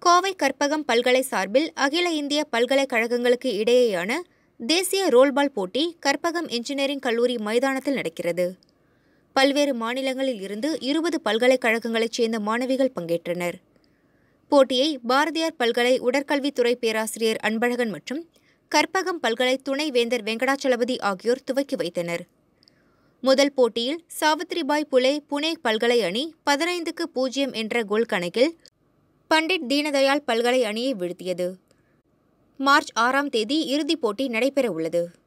கோவை கற்பகம் பல்கலை சார்பில் அகில இந்திய பல்கலைக்கழகங்களுக்கு இடையேயான தேசிய ரோல்பால் போட்டி கற்பகம் இன்ஜினியரிங் கல்லூரி மைதானத்தில் நடக்கிறது பல்வேறு மாநிலங்களில் இருந்து இருபது பல்கலைக்கழகங்களைச் சேர்ந்த மாணவிகள் பங்கேற்றனர் போட்டியை பாரதியார் பல்கலை உடற்கல்வித்துறை பேராசிரியர் அன்பழகன் மற்றும் கற்பகம் பல்கலை துணைவேந்தர் வெங்கடாச்சலபதி ஆகியோர் துவக்கி வைத்தனர் முதல் போட்டியில் சாவித்ரிபாய் புலே புனே பல்கலை அணி பதினைந்துக்கு பூஜ்ஜியம் என்ற கோல் கணக்கில் பண்டிட் தீனதயாள் பல்கலை அணியை வீழ்த்தியது மார்ச் ஆறாம் தேதி இறுதிப் போட்டி நடைபெற உள்ளது